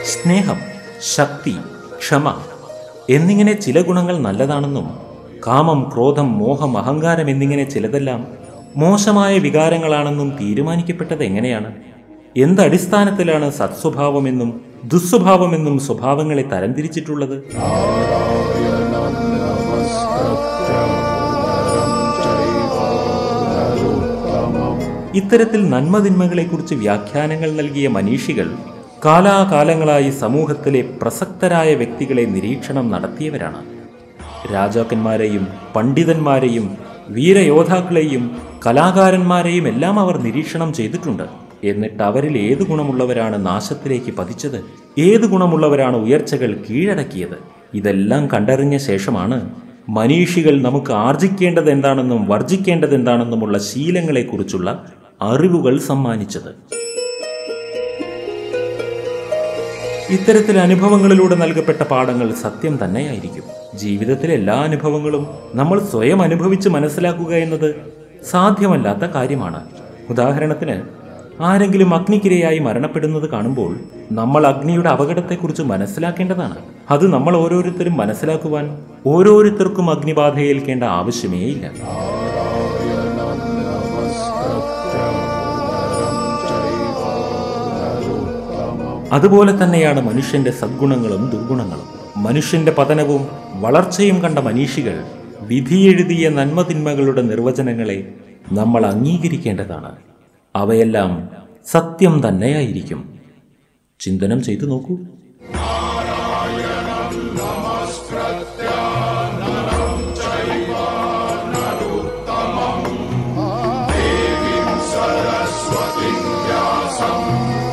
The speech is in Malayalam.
സ്നേഹം ശക്തി ക്ഷമ എന്നിങ്ങനെ ചില ഗുണങ്ങൾ നല്ലതാണെന്നും കാമം ക്രോധം മോഹം അഹങ്കാരം എന്നിങ്ങനെ ചിലതെല്ലാം മോശമായ വികാരങ്ങളാണെന്നും തീരുമാനിക്കപ്പെട്ടത് എങ്ങനെയാണ് എന്തടിസ്ഥാനത്തിലാണ് സത്സ്വഭാവമെന്നും ദുസ്വഭാവമെന്നും സ്വഭാവങ്ങളെ തരംതിരിച്ചിട്ടുള്ളത് ഇത്തരത്തിൽ നന്മതിന്മകളെക്കുറിച്ച് വ്യാഖ്യാനങ്ങൾ നൽകിയ മനീഷികൾ കാലാകാലങ്ങളായി സമൂഹത്തിലെ പ്രസക്തരായ വ്യക്തികളെ നിരീക്ഷണം നടത്തിയവരാണ് രാജാക്കന്മാരെയും പണ്ഡിതന്മാരെയും വീരയോദ്ധാക്കളെയും കലാകാരന്മാരെയും എല്ലാം അവർ നിരീക്ഷണം ചെയ്തിട്ടുണ്ട് എന്നിട്ട് അവരിൽ ഏത് ഗുണമുള്ളവരാണ് നാശത്തിലേക്ക് പതിച്ചത് ഏത് ഗുണമുള്ളവരാണ് ഉയർച്ചകൾ കീഴടക്കിയത് ഇതെല്ലാം കണ്ടറിഞ്ഞ ശേഷമാണ് മനീഷികൾ നമുക്ക് ആർജിക്കേണ്ടത് എന്താണെന്നും വർജിക്കേണ്ടത് എന്താണെന്നുമുള്ള ശീലങ്ങളെക്കുറിച്ചുള്ള അറിവുകൾ സമ്മാനിച്ചത് ഇത്തരത്തിൽ അനുഭവങ്ങളിലൂടെ നൽകപ്പെട്ട പാഠങ്ങൾ സത്യം തന്നെയായിരിക്കും ജീവിതത്തിലെ എല്ലാ അനുഭവങ്ങളും നമ്മൾ സ്വയം അനുഭവിച്ച് മനസ്സിലാക്കുക എന്നത് സാധ്യമല്ലാത്ത കാര്യമാണ് ഉദാഹരണത്തിന് ആരെങ്കിലും അഗ്നിക്കിരയായി മരണപ്പെടുന്നത് കാണുമ്പോൾ നമ്മൾ അഗ്നിയുടെ അപകടത്തെക്കുറിച്ച് മനസ്സിലാക്കേണ്ടതാണ് അത് നമ്മൾ ഓരോരുത്തരും മനസ്സിലാക്കുവാൻ ഓരോരുത്തർക്കും അഗ്നിബാധയേൽക്കേണ്ട ആവശ്യമേ ഇല്ല അതുപോലെ തന്നെയാണ് മനുഷ്യന്റെ സദ്ഗുണങ്ങളും ദുർഗുണങ്ങളും മനുഷ്യന്റെ പതനവും വളർച്ചയും കണ്ട മനീഷികൾ വിധിയെഴുതിയ നന്മതിന്മകളുടെ നിർവചനങ്ങളെ നമ്മൾ അംഗീകരിക്കേണ്ടതാണ് അവയെല്ലാം സത്യം തന്നെയായിരിക്കും ചിന്തനം ചെയ്തു നോക്കൂ सरस्वती व्यासम्